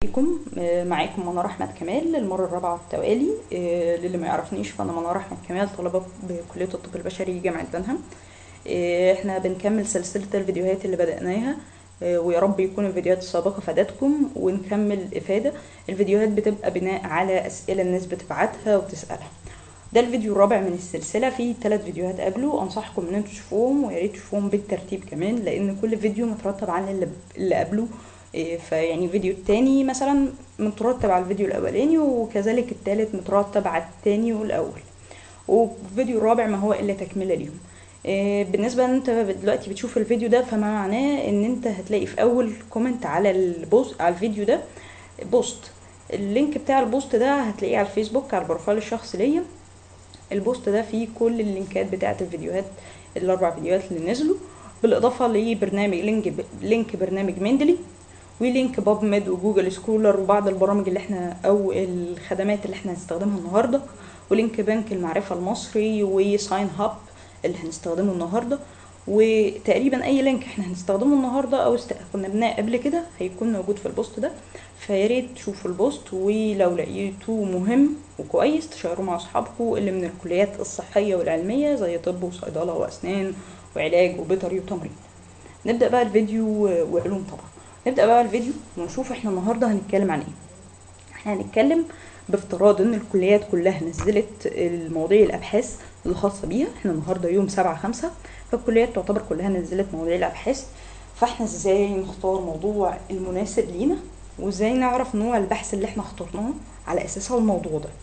بكم آه، معاكم منار احمد كمال للمره الرابعه على التوالي آه، للي ما يعرفنيش فانا منار احمد كمال طالبه بكليه الطب البشري جامعه بنها آه، احنا بنكمل سلسله الفيديوهات اللي بدأناها آه، ويا رب يكون الفيديوهات السابقه فادتكم ونكمل افاده الفيديوهات بتبقى بناء على اسئله الناس بتبعتها وتسالها ده الفيديو الرابع من السلسله فيه ثلاث فيديوهات قبله انصحكم ان انتوا تشوفوهم ويا ريت تشوفوهم بالترتيب كمان لان كل فيديو مترتب عن اللي, اللي قبله إيه، فيعني الفيديو التاني مثلا مترتب على الفيديو الاولاني وكذلك التالت مترتب على التاني والاول والفيديو الرابع ما هو الا تكمله ليهم إيه، بالنسبه ان انت دلوقتي بتشوف الفيديو ده فما معناه ان انت هتلاقي في اول كومنت على البوست على الفيديو ده بوست اللينك بتاع البوست ده هتلاقيه على الفيسبوك على البروفايل الشخصي ليا البوست ده فيه كل اللينكات بتاعه الفيديوهات الاربع فيديوهات اللي نزلوا بالاضافه لبرنامج لينك لينك برنامج مندلي ولينك باب ميد وجوجل سكولر وبعض البرامج اللي احنا او الخدمات اللي احنا هنستخدمها النهارده ولينك بنك المعرفه المصري وساين هاب اللي هنستخدمه النهارده وتقريبا اي لينك احنا هنستخدمه النهارده او است... كنا بناه قبل كده هيكون موجود في البوست ده فيا ريت تشوفوا البوست ولو لقيتوه مهم وكويس تشيروه مع اصحابكم اللي من الكليات الصحيه والعلميه زي طب وصيدله واسنان وعلاج وبيطري وتمريض نبدا بقى الفيديو وعلوم طبعا نبدا بقى الفيديو ونشوف احنا النهارده هنتكلم عن ايه احنا هنتكلم بافتراض ان الكليات كلها نزلت المواضيع الابحاث الخاصه بيها احنا النهارده يوم سبعة خمسة فالكليات تعتبر كلها نزلت مواضيع الابحاث فاحنا ازاي نختار موضوع المناسب لينا وازاي نعرف نوع البحث اللي احنا اخترناه على اساسه الموضوع ده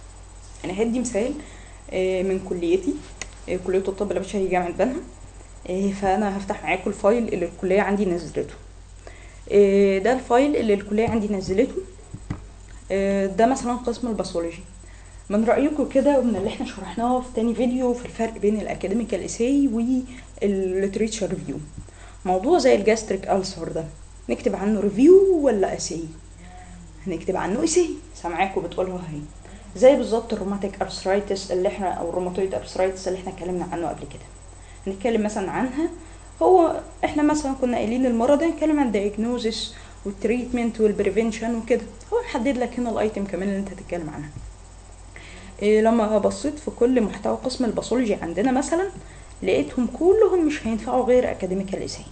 انا هدي مثال آه، من كليتي آه، كليه الطب البشري جامعه بنها آه، فانا هفتح معاكم الفايل اللي الكليه عندي نزلته آه، ده الفايل اللي الكليه عندي نزلته آه، ده مثلا قسم الباثولوجي من رايكم كده ومن اللي احنا شرحناه في تاني فيديو في الفرق بين الاكاديميكال ايساي والليتريتشر ريفيو موضوع زي الجاستريك ألسر ده نكتب عنه ريفيو ولا اساي هنكتب عنه ايساي سامعاكم بتقولها اهي زي بالظبط الروماتيك ارثرايتس اللي احنا او الروماتويد ارثرايتس اللي احنا اتكلمنا عنه قبل كده هنتكلم مثلا عنها هو احنا مثلا كنا قايلين المره ده نتكلم عن الدايجنوزس والتريتمنت والبريفنشن وكده هو محدد لك هنا الايتم كمان اللي انت هتتكلم عنها إيه لما بصيت في كل محتوى قسم الباثولوجي عندنا مثلا لقيتهم كلهم مش هينفعوا غير اكاديميكال ايساي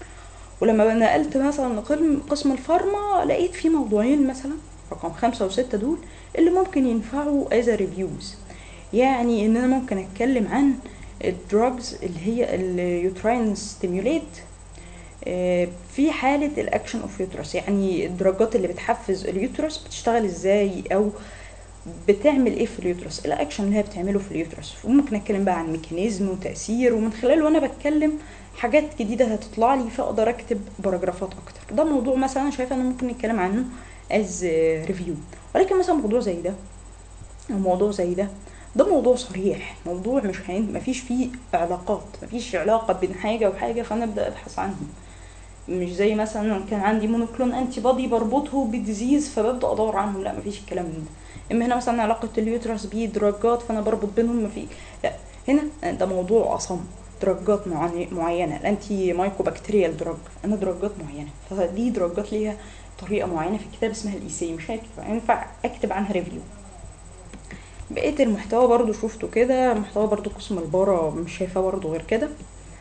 ولما نقلت مثلا لقسم- قسم الفارما لقيت في موضوعين مثلا رقم خمسة وستة دول اللي ممكن ينفعوا از ريفيوز يعني ان انا ممكن اتكلم عن الدراجز اللي هي اليوتراين ستيموليت في حالة الاكشن اوف يوترس يعني الدرجات اللي بتحفز اليوترس بتشتغل ازاي او بتعمل ايه في اليوترس ايه الاكشن اللي هي بتعمله في اليوترس وممكن اتكلم بقى عن ميكانيزم وتاثير ومن خلاله وانا بتكلم حاجات جديده هتطلع لي فاقدر اكتب باراجرافات اكتر ده موضوع مثلا أنا شايفه ان ممكن نتكلم عنه از ريفيو ولكن مثلا موضوع زي ده او موضوع زي ده ده موضوع صريح موضوع مش هين مفيش فيه علاقات مفيش علاقه بين حاجه وحاجه فانا ابدا ابحث عنهم مش زي مثلا لو كان عندي مونوكلون انتي بودي بربطه بديزيز فببدا ادور عنهم لا مفيش الكلام من ده اما هنا مثلا علاقه اليوترس بيه دراجات فانا بربط بينهم مفي لا هنا ده موضوع اصم دراجات معاني- معينه الانتي مايكوبكتيريال دراج انا دراجات معينه فدي دراجات ليها طريقه معينه في الكتاب اسمها الايسي مش هينفع ينفع اكتب عنها ريفيو بقيت المحتوى برضو شفته كده محتوى برضو قسم البارا مش شايفاه برضو غير كده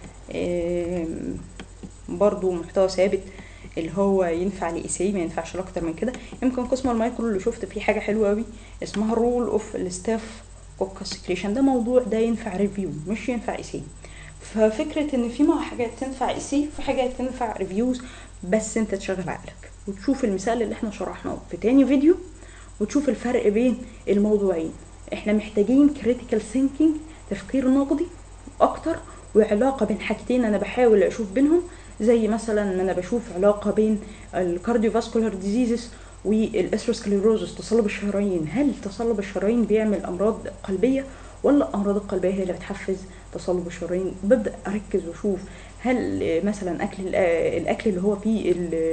إيه، برضو محتوى ثابت اللي هو ينفع لايساي ما ينفعش لاكتر من كده يمكن قسم المايكرو اللي شفت فيه حاجه حلوه قوي اسمها رول اوف الستاف كوكس سكريشن ده موضوع ده ينفع ريفيو مش ينفع ايساي ففكره ان في مع حاجات تنفع ايساي في حاجات تنفع ريفيوز بس انت تشغل عقلك وتشوف المثال اللي احنا شرحناه في تاني فيديو وتشوف الفرق بين الموضوعين احنا محتاجين كريتيكال ثينكينج تفكير نقدي اكتر وعلاقه بين حاجتين انا بحاول اشوف بينهم زي مثلا ما انا بشوف علاقه بين الكارديوفاسكولار ديزيزز والاثروسكليروزس تصلب الشرايين هل تصلب الشرايين بيعمل امراض قلبيه ولا الامراض القلبيه هي اللي بتحفز تصلب الشرايين ببدا اركز واشوف هل مثلا اكل الاكل اللي هو فيه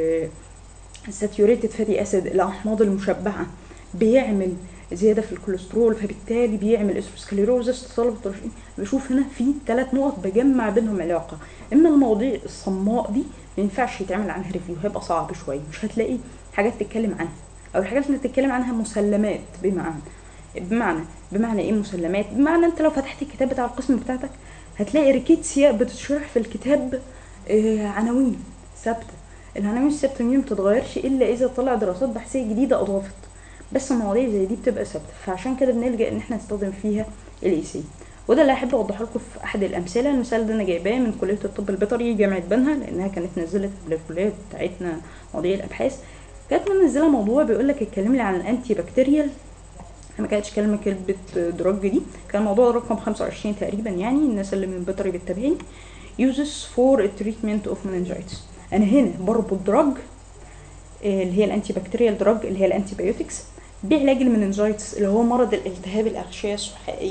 الساتيوريتد فاتي اسيد الاحماض المشبعه بيعمل زياده في الكوليسترول فبالتالي بيعمل اسروسكليروزس تصلب الشرايين بشوف هنا في ثلاث نقط بجمع بينهم علاقه اما المواضيع الصماء دي ما ينفعش يتعمل عنها ريفيو هيبقى صعب شويه مش هتلاقي حاجات تتكلم عنها او الحاجات اللي تتكلم عنها مسلمات بمعنى بمعنى بمعنى ايه مسلمات بمعنى انت لو فتحت الكتاب بتاع القسم بتاعتك هتلاقي ريكيتسيا بتشرح في الكتاب آه عناوين ثابته العناوين الثابته دي ما بتتغيرش الا اذا طلع دراسات بحثيه جديده اضافت بس مواضيع زي دي بتبقى ثابته فعشان كده بنلجا ان احنا نستخدم فيها الاي سي وده اللي احب اوضحه لكم في احد الامثله المثال ده انا جايباه من كليه الطب البيطري جامعه بنها لانها كانت نزلت قبل الكليه بتاعتنا مواضيع الابحاث كانت منزله موضوع بيقول لك اتكلم لي عن الانتي بكتيريال ما كانتش كلمه كلمه دراج دي كان موضوع رقم 25 تقريبا يعني الناس اللي من بيطري بتتابعني uses for treatment of meningitis انا هنا بربط دراج اللي هي الانتي بكتيريال دراج اللي هي الانتي بايوتكس بعلاج المننجايتس اللي هو مرض الالتهاب الاغشيه السحائيه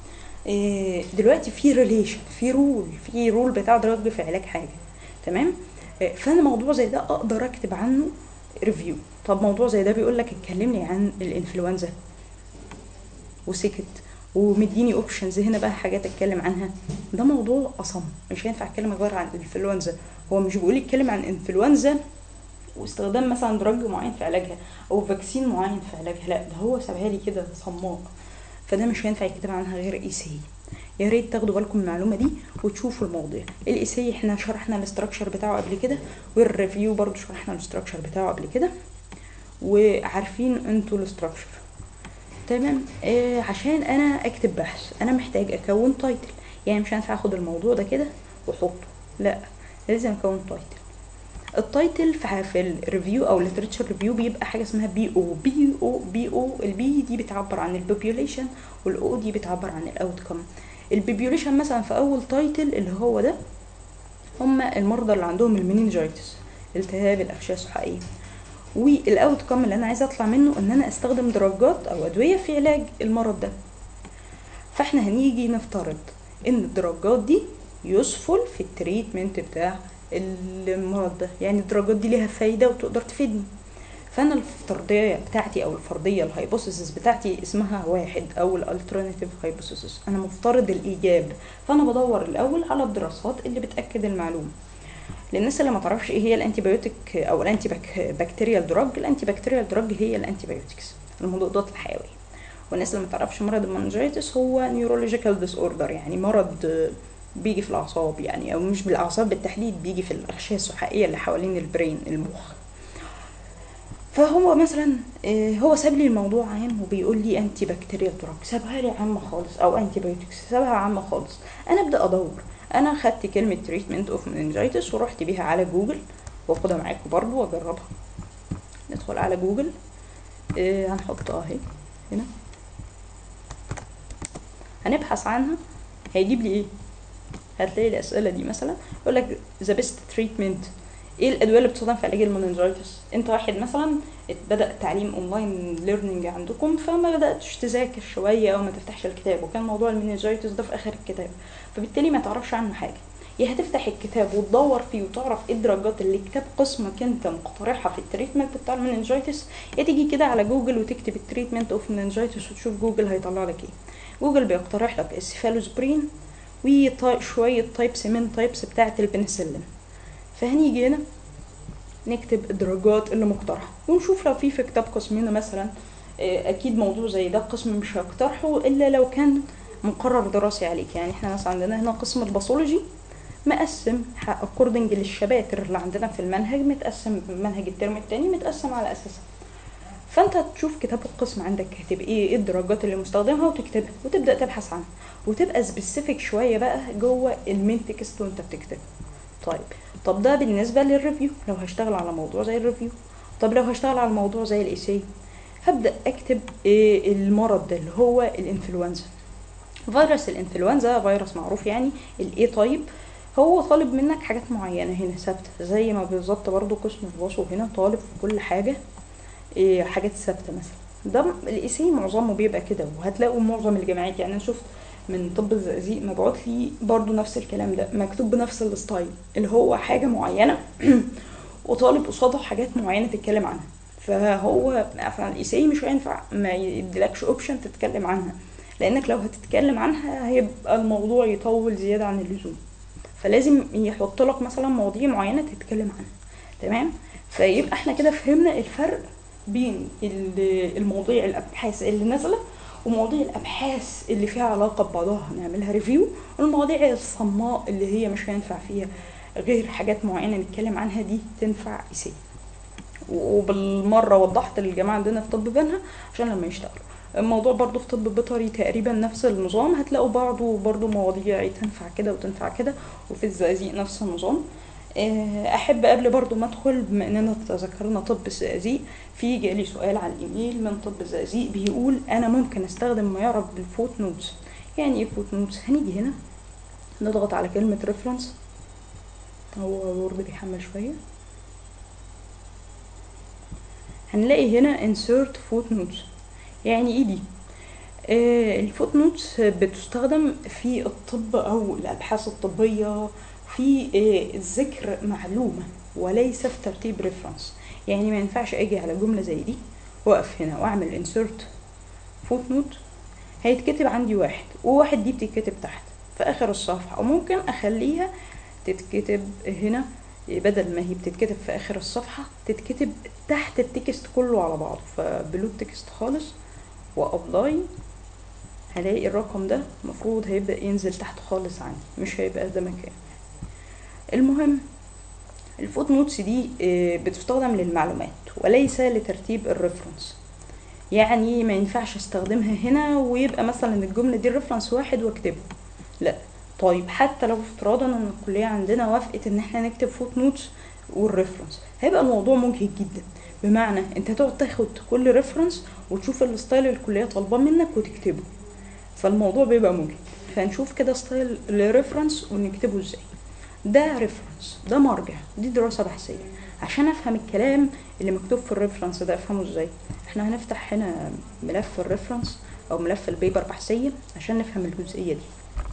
دلوقتي في ريليشن في رول في رول بتاع دراج في علاج حاجه تمام فانا موضوع زي ده اقدر اكتب عنه ريفيو طب موضوع زي ده بيقول لك اتكلم لي عن الانفلونزا وسكت ومديني اوبشنز هنا بقى حاجات اتكلم عنها ده موضوع اصم مش هينفع اتكلم غير عن الانفلونزا هو مش بيقول يتكلم عن انفلونزا واستخدام مثلا دراج معين في علاجها او فاكسين معين في علاجها لا ده هو سابها لي كده صماء فده مش هينفع يكتب عنها غير اي سي يا ريت تاخدوا بالكم من المعلومه دي وتشوفوا المواضيع الاي سي احنا شرحنا الاستراكشر بتاعه قبل كده والريفيو برضو شرحنا الاستراكشر بتاعه قبل كده وعارفين انتوا الاستراكشر تمام آه عشان انا اكتب بحث انا محتاج اكون تايتل يعني مش هينفع اخد الموضوع ده كده واحطه لا لازم اكون تايتل التايتل في الريفيو او الليترشر ريفيو بيبقى حاجه اسمها بي او بي او بي او البي دي بتعبر عن البوبيوليشن والاو دي بتعبر عن الاوتكم البوبيوليشن مثلا في اول تايتل اللي هو ده هم المرضى اللي عندهم المننجايتس التهاب الاغشيه السحائيه والاوت كام اللي انا عايزه اطلع منه ان انا استخدم دراجات او ادويه في علاج المرض ده فاحنا هنيجي نفترض ان الدراجات دي يوسفول في التريتمنت بتاع المرض ده يعني الدراجات دي ليها فايده وتقدر تفيدني فانا الفرضيه بتاعتي او الفرضيه الهايبوثيسيس بتاعتي اسمها واحد او الالترناتيف هايبوثيسيس انا مفترض الايجاب فانا بدور الاول على الدراسات اللي بتاكد المعلومه للناس اللي ما تعرفش ايه هي الانتي بايوتيك او الانتي بكتيريال دراج الانتي بكتيريال دراج هي الانتي بايوتكس المضادات الحيويه والناس اللي ما تعرفش مرض المنجيتس هو نيورولوجيكال ديس اوردر يعني مرض بيجي في الاعصاب يعني او مش بالاعصاب بالتحديد بيجي في الاغشيه السحائيه اللي حوالين البرين المخ فهو مثلا هو ساب لي الموضوع عام وبيقول لي انتي بكتيريال دراج سابها لي عامه خالص او انتي بايوتكس سابها عامه خالص انا ابدا ادور انا خدت كلمه تريتمنت اوف مننجيتس ورحت بيها على جوجل واخدها معاكم برضو واجربها ندخل على جوجل آه هنحطها اهي هنا هنبحث عنها هيجيب لي ايه هتلاقي الاسئله دي مثلا يقول لك ذا بيست تريتمنت ايه الادويه اللي بتستخدم في علاج المننجيتس انت واحد مثلا بدا تعليم اونلاين ليرنينج عندكم فما بداتش تذاكر شويه او ما تفتحش الكتاب وكان موضوع المننجيتس ده في اخر الكتاب فبالتالي ما تعرفش عنه حاجه يا هتفتح الكتاب وتدور فيه وتعرف ايه الدرجات اللي كتاب قسمك انت مقترحها في التريتمنت بتاع المننجيتس يا تيجي كده على جوجل وتكتب التريتمنت اوف مننجيتس وتشوف جوجل هيطلع لك ايه جوجل بيقترح لك السيفالوسبرين وشويه تايبس من تايبس بتاعه البنسلين فهنيجي هنا نكتب الدرجات اللي مقترحه ونشوف لو في في كتاب قسمنا مثلا اكيد موضوع زي ده القسم مش هيقترحه الا لو كان مقرر دراسي عليك يعني احنا مثلا عندنا هنا قسم الباثولوجي مقسم اكوردنج للشباتر اللي عندنا في المنهج متقسم منهج الترم التاني متقسم على اساسها فانت تشوف كتاب القسم عندك كاتب ايه ايه الدرجات اللي مستخدمها وتكتبها وتبدا تبحث عنها وتبقى سبيسيفيك شويه بقى جوه المين تكست وانت بتكتب طيب طب ده بالنسبه للريفيو لو هشتغل على موضوع زي الريفيو طب لو هشتغل على موضوع زي الايساي هبدا اكتب إيه المرض ده اللي هو الانفلونزا فيروس الانفلونزا فيروس معروف يعني الاي تايب هو طالب منك حاجات معينه هنا ثابته زي ما بالظبط برضو قسم الباصو هنا طالب في كل حاجه إيه حاجات ثابته مثلا ده الايساي معظمه بيبقى كده وهتلاقوا معظم الجامعات يعني انا شفت من طب الزقازيق مبعوت لي برضو نفس الكلام ده مكتوب بنفس الستايل اللي هو حاجه معينه وطالب قصادها حاجات معينه تتكلم عنها فهو فعلا الايساي مش هينفع ما يديلكش اوبشن تتكلم عنها لانك لو هتتكلم عنها هيبقى الموضوع يطول زياده عن اللزوم فلازم يحط لك مثلا مواضيع معينه تتكلم عنها تمام فيبقى احنا كده فهمنا الفرق بين ال- المواضيع الابحاث اللي نازله ومواضيع الابحاث اللي فيها علاقه ببعضها هنعملها ريفيو والمواضيع الصماء اللي هي مش هينفع فيها غير حاجات معينه نتكلم عنها دي تنفع اسيه وبالمره وضحت للجماعه عندنا في طب بنها عشان لما يشتغلوا الموضوع برضو في طب بيطري تقريبا نفس النظام هتلاقوا بعضه برضو مواضيع تنفع كده وتنفع كده وفي الزقازيق نفس النظام آه، احب قبل برضو ما ادخل بما اننا تذكرنا طب الزقازيق في جالي سؤال على الايميل من طب الزقازيق بيقول انا ممكن استخدم ما يعرف بالفوت نوتس يعني ايه فوت نوتس هنيجي هنا نضغط على كلمة ريفرنس هو وورد بيحمل شوية هنلاقي هنا insert footnotes يعني ايه دي آه الفوت نوتس بتستخدم في الطب او الابحاث الطبيه في آه ذكر معلومه وليس في ترتيب ريفرنس يعني ما ينفعش اجي على جمله زي دي واقف هنا واعمل انسرت فوت نوت هيتكتب عندي واحد وواحد دي بتتكتب تحت في اخر الصفحه وممكن اخليها تتكتب هنا بدل ما هي بتتكتب في اخر الصفحه تتكتب تحت التكست كله على بعضه فبلو التكست خالص وابلاي هلاقي الرقم ده المفروض هيبدأ ينزل تحت خالص عندي مش هيبقى ده مكان المهم الفوت نوتس دي آه، بتستخدم للمعلومات وليس لترتيب الريفرنس يعني ما ينفعش استخدمها هنا ويبقى مثلا الجملة دي الريفرنس واحد واكتبه لا طيب حتى لو افتراضا ان الكلية عندنا وافقت ان احنا نكتب فوت نوتس والريفرنس هيبقى الموضوع مجهد جدا بمعنى انت هتقعد تاخد كل ريفرنس وتشوف الستايل اللي الكلية طالباه منك وتكتبه فالموضوع بيبقى مجهد فنشوف كده ستايل الريفرنس ونكتبه ازاي ده ريفرنس ده مرجع دي دراسة بحثية عشان افهم الكلام اللي مكتوب في الريفرنس ده افهمه ازاي احنا هنفتح هنا ملف الريفرنس او ملف البيبر بحثية عشان نفهم الجزئية دي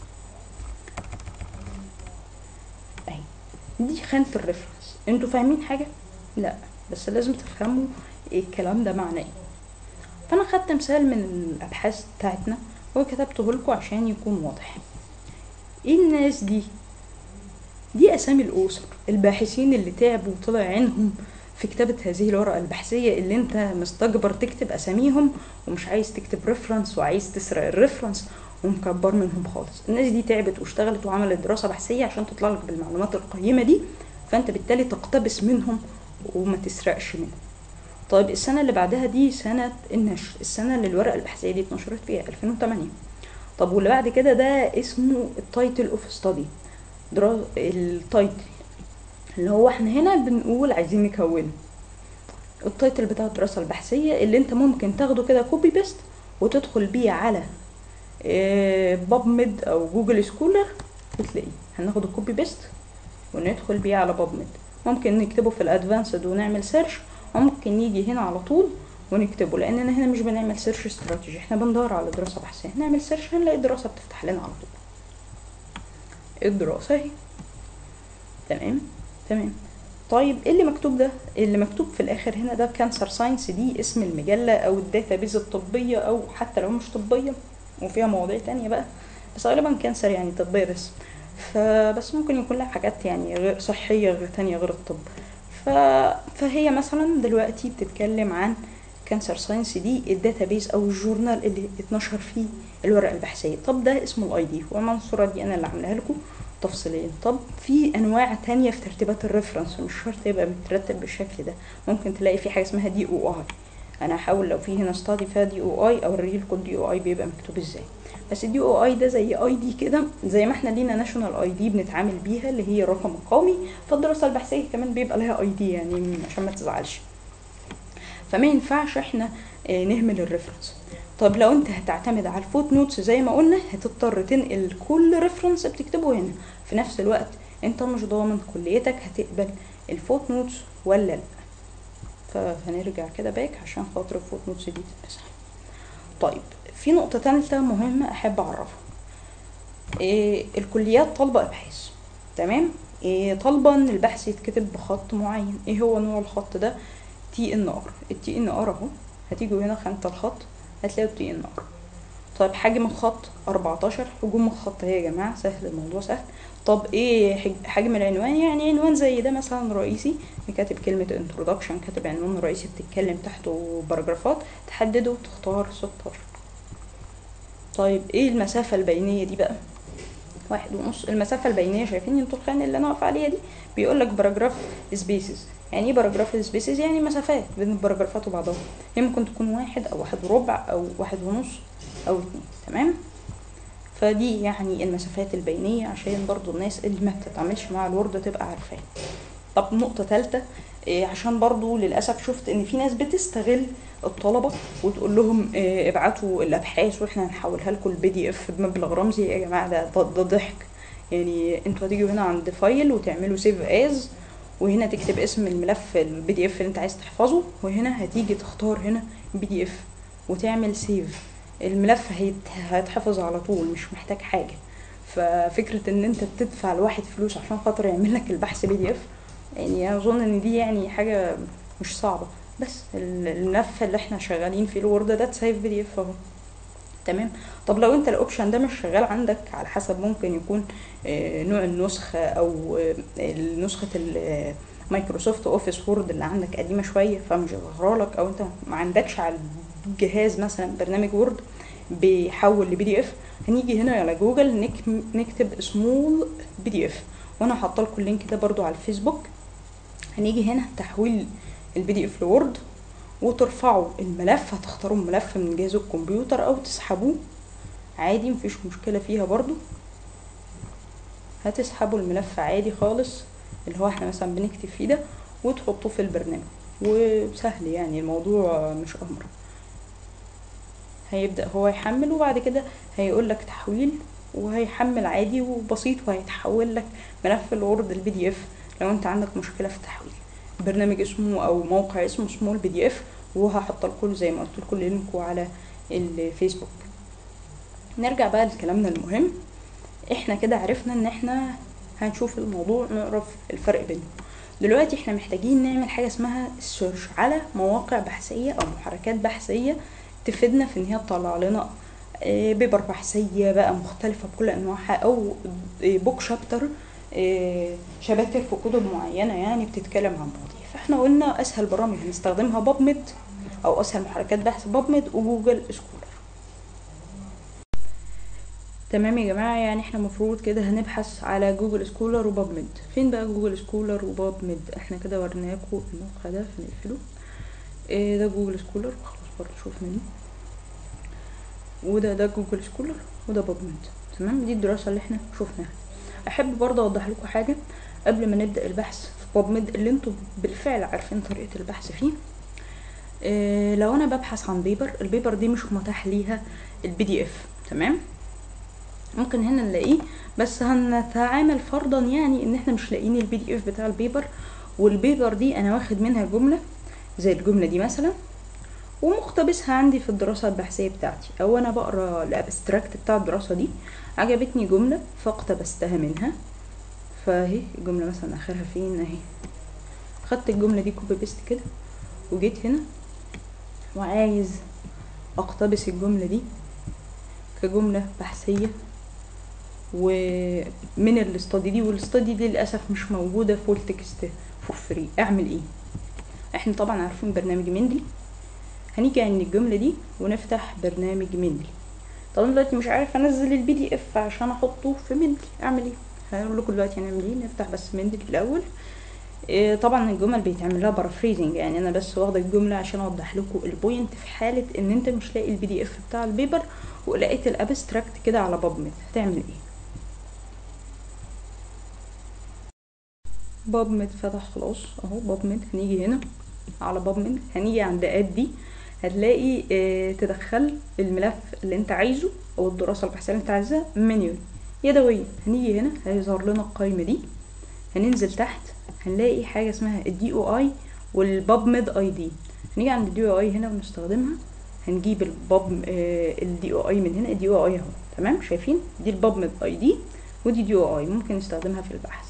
اهي دي خانة الريفرنس انتوا فاهمين حاجة لا بس لازم تفهموا ايه الكلام ده معناه ايه فانا خدت مثال من الابحاث بتاعتنا وكتبته لكم عشان يكون واضح ايه الناس دي دي اسامي الاسر الباحثين اللي تعبوا وطلع عينهم في كتابة هذه الورقة البحثية اللي انت مستجبر تكتب اساميهم ومش عايز تكتب ريفرنس وعايز تسرق الريفرنس ومكبر منهم خالص الناس دي تعبت واشتغلت وعملت دراسة بحثية عشان تطلع لك بالمعلومات القيمة دي فانت بالتالي تقتبس منهم وما تسرقش منهم طيب السنة اللي بعدها دي سنة النشر السنة اللي الورقة البحثية دي اتنشرت فيها 2008 طب واللي بعد كده ده اسمه التايتل اوف ستادي التايتل اللي هو احنا هنا بنقول عايزين نكونه التايتل بتاع الدراسة البحثية اللي انت ممكن تاخده كده كوبي بيست وتدخل بيه على باب ميد او جوجل سكولر وتلاقيه هناخد الكوبي بيست وندخل بيه على باب ميد ممكن نكتبه في الادفانسد ونعمل سيرش وممكن نيجي هنا على طول ونكتبه لاننا هنا مش بنعمل سيرش استراتيجي احنا بندور على دراسه بحثيه هنعمل سيرش هنلاقي الدراسه بتفتح لنا على طول الدراسه اهي تمام تمام طيب ايه اللي مكتوب ده اللي مكتوب في الاخر هنا ده كانسر ساينس دي اسم المجله او الداتابيز الطبيه او حتى لو مش طبيه وفيها مواضيع تانية بقى بس غالبا كانسر يعني طبيه بس فبس ممكن يكون لها حاجات يعني غير صحيه غير تانية غير الطب ف... فهي مثلا دلوقتي بتتكلم عن كانسر ساينس دي الداتابيز او الجورنال اللي اتنشر فيه الورقه البحثيه طب ده اسمه الاي دي والمنصوره دي انا اللي عاملاها لكم تفصيليا طب في انواع تانية في ترتيبات الريفرنس مش شرط يبقى مترتب بالشكل ده ممكن تلاقي في حاجه اسمها دي او اي انا هحاول لو في هنا ستادي فيها دي او اي اوري لكم دي او اي بيبقى مكتوب ازاي بس الدي او اي ده زي اي دي كده زي ما احنا لينا ناشونال اي دي بنتعامل بيها اللي هي الرقم القومي فالدراسه البحثيه كمان بيبقى لها اي دي يعني عشان ما تزعلش فما ينفعش احنا نهمل الريفرنس طب لو انت هتعتمد على الفوت نوتس زي ما قلنا هتضطر تنقل كل ريفرنس بتكتبه هنا في نفس الوقت انت مش ضامن كليتك هتقبل الفوت نوتس ولا لا فهنرجع كده باك عشان خاطر الفوت نوتس دي تتمسح طيب في نقطة تالتة مهمة أحب أعرفها إيه الكليات طالبة أبحاث تمام إيه طالبة إن البحث يتكتب بخط معين إيه هو نوع الخط ده تي إن آر التي إن آر أهو هتيجوا هنا خانة الخط هتلاقوا التي إن آر طيب حجم الخط 14 حجوم الخط اهي يا جماعه سهل الموضوع سهل طب ايه حج- حجم العنوان يعني عنوان زي ده مثلا رئيسي كاتب كلمه انترودكشن كاتب عنوان رئيسي بتتكلم تحته باراجرافات تحدده وتختار 16 طيب ايه المسافه البينيه دي بقى واحد ونص المسافة البينية شايفين انتوا الخانة اللي انا واقفة عليها دي بيقول لك باراجراف سبيسز يعني ايه باراجراف سبيسز يعني مسافات بين الباراجرافات وبعضها هي ممكن تكون واحد او واحد وربع او واحد ونص او اتنين تمام فدي يعني المسافات البينية عشان برضو الناس اللي ما بتتعاملش مع الوورد تبقى عارفاه طب نقطة تالتة إيه عشان برضو للأسف شفت إن في ناس بتستغل الطلبة وتقول لهم إيه ابعتوا الأبحاث وإحنا هنحولها لكم البي دي إف بمبلغ رمزي يا جماعة ده, ده, ده ضحك يعني انتوا هتيجوا هنا عند فايل وتعملوا سيف از وهنا تكتب اسم الملف البي دي اف اللي انت عايز تحفظه وهنا هتيجي تختار هنا بي دي اف وتعمل سيف الملف هيت- هيتحفظ على طول مش محتاج حاجة ففكرة ان انت تدفع لواحد فلوس عشان خاطر يعمل لك البحث بي دي اف يعني اظن ان دي يعني حاجة مش صعبة بس ال- الملف اللي احنا شغالين فيه الوورد ده تسيف بي دي اف اهو تمام طب لو انت الاوبشن ده مش شغال عندك على حسب ممكن يكون آه، نوع النسخة او آه، نسخة ال- مايكروسوفت اوفيس وورد اللي عندك قديمة شوية فمش ظاهرة لك او انت ما عندكش على الجهاز مثلا برنامج وورد بيحول لبي دي اف هنيجي هنا على جوجل نك- نكتب سمول بي دي اف وانا حاطه لكم اللينك ده برضو على الفيسبوك هنيجي هنا تحويل البي دي اف لوورد وترفعوا الملف هتختاروا الملف من جهاز الكمبيوتر او تسحبوه عادي مفيش مشكلة فيها برضو هتسحبوا الملف عادي خالص اللي هو احنا مثلا بنكتب فيه ده وتحطوه في البرنامج وسهل يعني الموضوع مش امر هيبدأ هو يحمل وبعد كده هيقول لك تحويل وهيحمل عادي وبسيط وهيتحول لك ملف الوورد البي دي اف لو انت عندك مشكلة في التحويل برنامج اسمه او موقع اسمه سمول بي دي اف وهحط لكم زي ما قلت لكم لينكو على الفيسبوك نرجع بقى لكلامنا المهم احنا كده عرفنا ان احنا هنشوف الموضوع نعرف الفرق بينهم دلوقتي احنا محتاجين نعمل حاجة اسمها السيرش على مواقع بحثية او محركات بحثية تفيدنا في ان هي تطلع لنا آه، بيبر بحثية بقى مختلفة بكل انواعها او آه، بوك شابتر آه، شباتر في كتب معينة يعني بتتكلم عن مواضيع فاحنا قلنا اسهل برامج هنستخدمها بابمد او اسهل محركات بحث بابمد وجوجل سكولر تمام يا جماعة يعني احنا المفروض كده هنبحث على جوجل سكولر وبابمد فين بقى جوجل سكولر وبابمد احنا كده وريناكم الموقع ده فنقفله ايه ده جوجل سكولر خلاص برضه شوف منه وده ده جوجل سكولر وده بابمد تمام دي الدراسة اللي احنا شفناها احب برضه اوضح لكم حاجة قبل ما نبدأ البحث في بابمد اللي انتوا بالفعل عارفين طريقة البحث فيه إيه لو انا ببحث عن بيبر البيبر دي مش متاح ليها البي دي اف تمام ممكن هنا نلاقيه بس هنتعامل فرضا يعني ان احنا مش لاقيين البي دي اف بتاع البيبر والبيبر دي انا واخد منها جملة زي الجملة دي مثلا ومقتبسها عندي في الدراسة البحثية بتاعتي او انا بقرا الابستراكت بتاع الدراسة دي عجبتني جملة فاقتبستها منها فاهي الجملة مثلا اخرها فين اهي خدت الجملة دي كوبي بيست كده وجيت هنا وعايز اقتبس الجملة دي كجملة بحثية ومن الاستادي دي والاستادي دي للأسف مش موجودة فول تكست فور فري اعمل ايه احنا طبعا عارفين برنامج مندلي هنيجي عند الجملة دي ونفتح برنامج مندلي طبعا دلوقتي مش عارف انزل البي دي اف عشان احطه في مندلي اعمل ايه هقول لكم دلوقتي هنعمل ايه نفتح بس مندلي الاول إيه طبعا الجمل بيتعمل لها بارافريزنج يعني انا بس واخده الجمله عشان اوضح لكم البوينت في حاله ان انت مش لاقي البي دي اف بتاع البيبر ولقيت الابستراكت كده على بابمد هتعمل ايه بابمد فتح خلاص اهو بابمد هنيجي هنا على بابمد هنيجي عند اد دي هتلاقي اه تدخل الملف اللي انت عايزه او الدراسه البحثيه اللي انت عايزها منيو يدويا هنيجي هنا هيظهر لنا القائمه دي هننزل تحت هنلاقي حاجه اسمها الدي او اي والبابمد اي دي هنيجي عند الدي او اي هنا ونستخدمها هنجيب الباب الدي او اي من هنا الدي او اي اهو تمام شايفين دي البابمد اي دي ودي دي او اي ممكن نستخدمها في البحث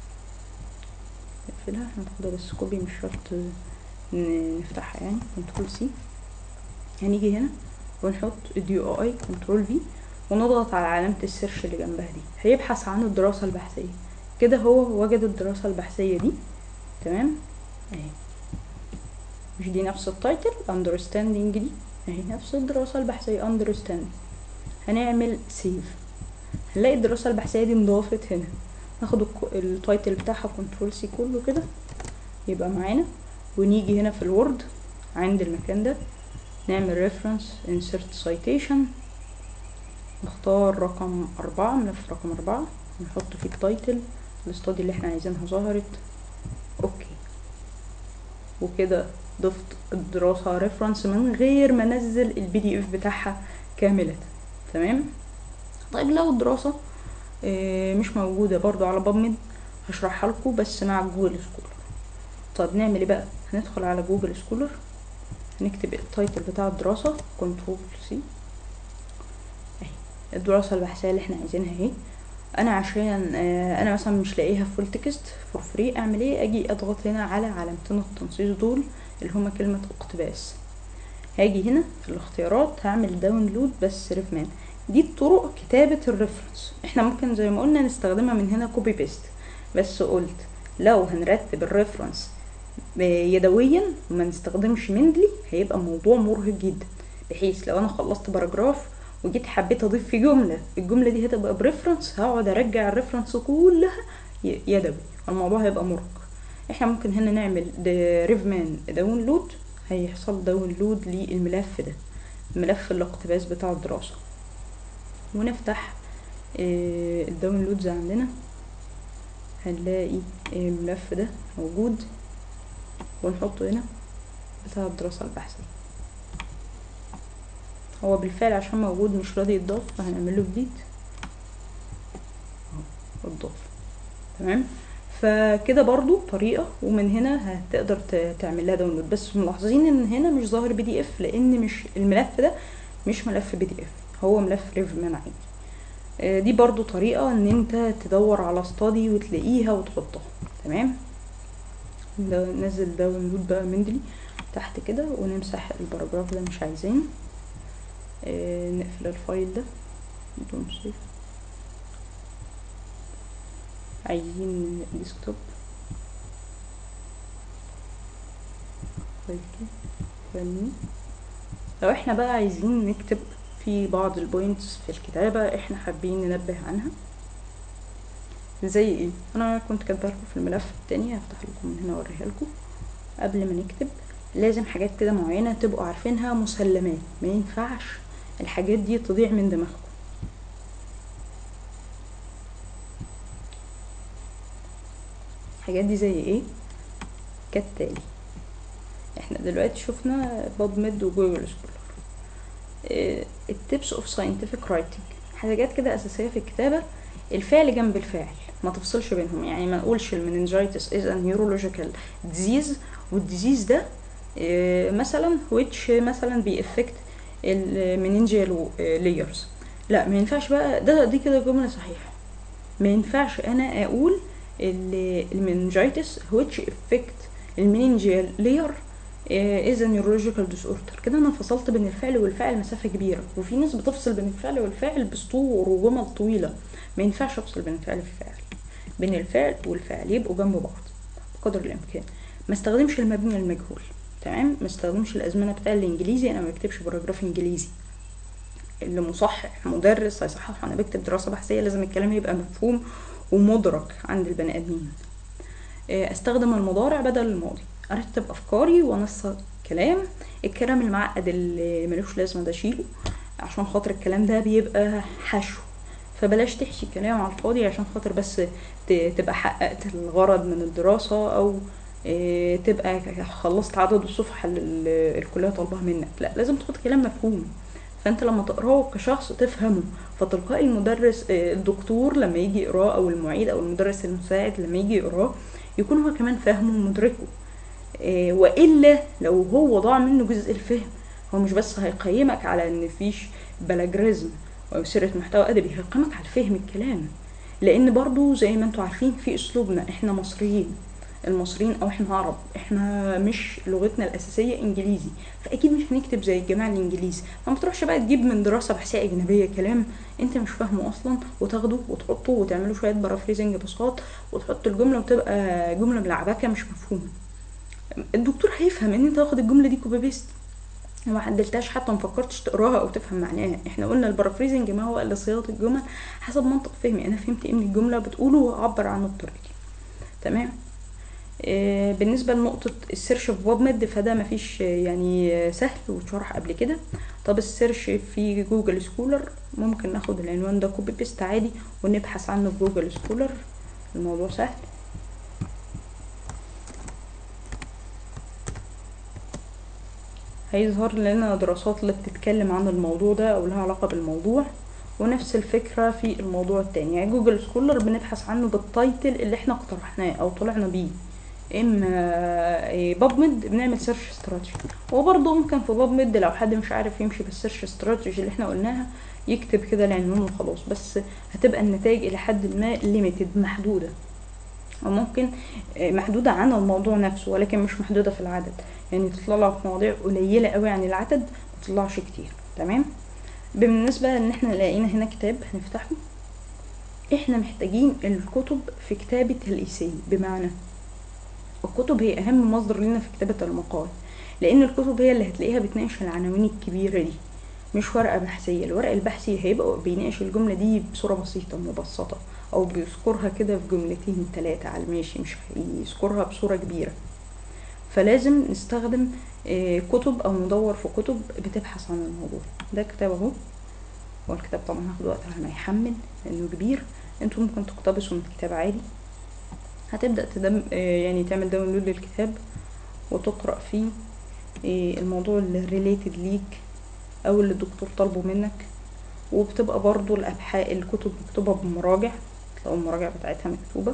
نقفلها هناخدها بس كوبي مش شرط نفتحها يعني كنترول سي هنيجي هنا ونحط ديو اي كنترول في ونضغط على علامة السيرش اللي جنبها دي هيبحث عن الدراسة البحثية كده هو وجد الدراسة البحثية دي تمام اهي مش دي نفس التايتل understanding دي اهي نفس الدراسة البحثية understanding هنعمل سيف هنلاقي الدراسة البحثية دي انضافت هنا ناخد الك- التايتل بتاعها كنترول سي كله كده يبقى معانا ونيجي هنا في الوورد عند المكان ده نعمل reference insert citation نختار رقم أربعة ملف رقم أربعة نحط فيه التايتل الاستادي اللي احنا عايزينها ظهرت اوكي وكده ضفت الدراسة ريفرنس من غير ما انزل البي دي اف بتاعها كاملة تمام طيب لو الدراسة آه، مش موجودة برضو على بابمد هشرحها لكم بس مع جوجل سكولر طيب نعمل ايه بقى هندخل على جوجل سكولر هنكتب التايتل بتاع الدراسة كنترول سي اهي الدراسة البحثية اللي احنا عايزينها اهي انا عشان آه، انا مثلا مش لاقيها فول تكست فور فري اعمل ايه اجي اضغط هنا على علامتين التنصيص دول اللي هما كلمة اقتباس هاجي هنا في الاختيارات هعمل داونلود بس ريفمان دي الطرق كتابة الريفرنس احنا ممكن زي ما قلنا نستخدمها من هنا كوبي بيست بس قلت لو هنرتب الريفرنس يدويا وما نستخدمش مندلي هيبقى الموضوع مرهق جدا بحيث لو انا خلصت باراجراف وجيت حبيت اضيف في جمله الجمله دي هتبقى بريفرنس هقعد ارجع الريفرنس كلها ي- يدوي الموضوع هيبقى مرهق احنا ممكن هنا نعمل ريفمان داونلود هيحصل داونلود للملف ده ملف الاقتباس بتاع الدراسه ونفتح آه، الداونلودز عندنا هنلاقي الملف ده موجود ونحطه هنا بتاع الدراسة البحثية هو بالفعل عشان موجود مش راضي يتضاف فهنعمله جديد اهو اتضاف تمام فكده برضو طريقة ومن هنا هتقدر ت- تعمل لها داونلود بس ملاحظين ان هنا مش ظاهر بي دي اف لان مش الملف ده مش ملف بي دي اف هو ملف ريفمان عادي آه، دي برضو طريقة ان انت تدور على ستادي وتلاقيها وتحطها تمام ده نزل داونلود بقى مندلي تحت كده ونمسح الباراجراف ده مش عايزين آه نقفل الفايل ده بدون سيف عايزين ديسكتوب فايل كده فايل نيو. لو احنا بقى عايزين نكتب في بعض البوينتس في الكتابة احنا حابين ننبه عنها زي ايه انا كنت كاتبه لكم في الملف التاني هفتح لكم من هنا اوريها لكم قبل ما نكتب لازم حاجات كده معينة تبقوا عارفينها مسلمات ما ينفعش الحاجات دي تضيع من دماغكم الحاجات دي زي ايه كالتالي احنا دلوقتي شفنا باب ميد وجوجل سكولر التبس اوف ساينتفك رايتنج حاجات كده اساسيه في الكتابه الفعل جنب الفاعل ما تفصلش بينهم يعني ما نقولش المننجايتس از ان نيورولوجيكال ديزيز والديزيز ده آه، مثلا which مثلا بيأفكت المننجيال لايرز لا ما ينفعش بقى ده دي كده جمله صحيحه ما ينفعش انا اقول المننجايتس which affect المننجيال لاير از نيورولوجيكال ديس اوردر كده انا فصلت بين الفعل والفاعل مسافه كبيره وفي ناس بتفصل بين الفعل والفاعل بسطور وجمل طويله ما ينفعش افصل بين الفعل والفاعل بين الفعل والفعل يبقوا جنب بعض بقدر الامكان ما استخدمش المبني المجهول تمام ما استخدمش الازمنه بتاع الانجليزي انا ما بكتبش باراجراف انجليزي اللي مصحح مدرس هيصحح وانا بكتب دراسه بحثيه لازم الكلام يبقى مفهوم ومدرك عند البني ادمين آه، استخدم المضارع بدل الماضي ارتب افكاري وانسق كلام الكلام المعقد اللي ملوش لازمه ده شيله عشان خاطر الكلام ده بيبقى حشو فبلاش تحشي كلام على الفاضي عشان خاطر بس ت- تبقى حققت الغرض من الدراسة او آه، تبقى خلصت عدد الصفح اللي ال- الكلية طالباها منك لا لازم تحط كلام مفهوم فانت لما تقراه كشخص تفهمه فتلقائي المدرس آه، الدكتور لما يجي يقراه او المعيد او المدرس المساعد لما يجي يقراه يكون هو كمان فاهمه ومدركه آه، والا لو هو ضاع منه جزء الفهم هو مش بس هيقيمك على ان مفيش بلاجريزم او سيره محتوى ادبي هيقيمك على فهم الكلام لان برضو زي ما انتوا عارفين في اسلوبنا احنا مصريين المصريين او احنا عرب احنا مش لغتنا الاساسيه انجليزي فاكيد مش هنكتب زي الجماعه الانجليزي فما تروحش بقى تجيب من دراسه بحثيه اجنبيه كلام انت مش فاهمه اصلا وتاخده وتحطه وتعمله شويه بارافريزنج بساط وتحط الجمله وتبقى جمله ملعبكه مش مفهومه الدكتور هيفهم ان انت واخد الجمله دي كوبي بيست ما عدلتهاش حتى ما فكرتش تقراها او تفهم معناها احنا قلنا البارافريزنج ما هو الا صياغه الجمل حسب منطق فهمي انا فهمت ايه من الجمله بتقوله واعبر عنه بطريقتي تمام آه بالنسبه لنقطه السيرش في باب ميد فده مفيش يعني سهل واتشرح قبل كده طب السيرش في جوجل سكولر ممكن ناخد العنوان ده كوبي بيست عادي ونبحث عنه في جوجل سكولر الموضوع سهل هيظهر لنا دراسات اللي بتتكلم عن الموضوع ده او لها علاقة بالموضوع ونفس الفكرة في الموضوع التاني يعني جوجل سكولر بنبحث عنه بالتايتل اللي احنا اقترحناه او طلعنا بيه اما باب ميد بنعمل سيرش استراتيجي وبرضه ممكن في باب ميد لو حد مش عارف يمشي بالسيرش استراتيجي اللي احنا قلناها يكتب كده العنوان وخلاص بس هتبقى النتائج الى حد ما ليميتد محدودة او ممكن محدودة عن الموضوع نفسه ولكن مش محدودة في العدد يعني تطلع لك مواضيع قليلة قوي عن العدد متطلعش كتير تمام بالنسبة ان احنا لقينا هنا كتاب هنفتحه احنا محتاجين الكتب في كتابة الايساي بمعنى الكتب هي اهم مصدر لنا في كتابة المقال لان الكتب هي اللي هتلاقيها بتناقش العناوين الكبيرة دي مش ورقة بحثية الورق البحثي هيبقى بيناقش الجملة دي بصورة بسيطة مبسطة او بيذكرها كده في جملتين تلاتة على الماشي مش هيذكرها بصورة كبيرة فلازم نستخدم كتب او ندور في كتب بتبحث عن الموضوع ده كتاب اهو هو الكتاب طبعا هاخد وقت على ما يحمل لانه كبير انتوا ممكن تقتبسوا من الكتاب عادي هتبدا تدم يعني تعمل داونلود للكتاب وتقرا فيه الموضوع اللي ريليتد ليك او اللي الدكتور طالبه منك وبتبقى برضو الابحاث الكتب مكتوبه بمراجع تلاقوا المراجع بتاعتها مكتوبه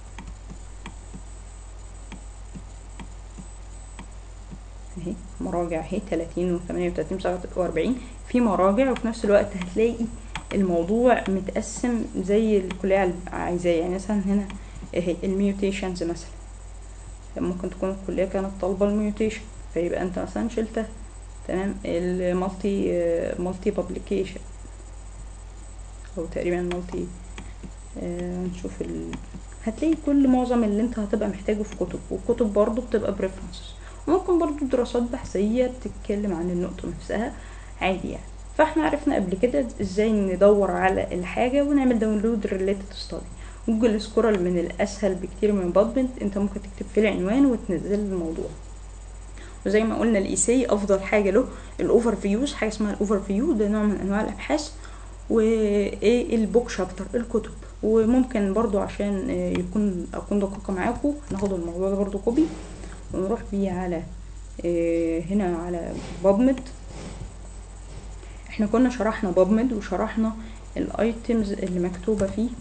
اهي مراجع اهي تلاتين وثمانية وتلاتين سبعة وأربعين في مراجع وفي نفس الوقت هتلاقي الموضوع متقسم زي الكلية عايزاه يعني مثلا هنا اهي الميوتيشنز مثلا ممكن تكون الكلية كانت طالبة الميوتيشن فيبقى انت مثلا شلتها تمام المالتي مالتي بابليكيشن او تقريبا مالتي آه نشوف ال... هتلاقي كل معظم اللي انت هتبقى محتاجه في كتب والكتب برضو بتبقى بريفرنسز ممكن برضو دراسات بحثية بتتكلم عن النقطة نفسها عادي يعني فاحنا عرفنا قبل كده ازاي ندور على الحاجة ونعمل داونلود ريليتد ستادي جوجل سكورل من الاسهل بكتير من بادبنت انت ممكن تكتب فيه العنوان وتنزل الموضوع وزي ما قلنا الايساي افضل حاجة له الاوفر فيوز حاجة اسمها الاوفر فيو ده نوع من انواع الابحاث وايه البوك شابتر الكتب وممكن برضو عشان يكون اكون دقيقة معاكم ناخد الموضوع ده برضو كوبي ونروح بيه على اه هنا على بابمد احنا كنا شرحنا بابمد وشرحنا الايتمز اللي مكتوبة فيه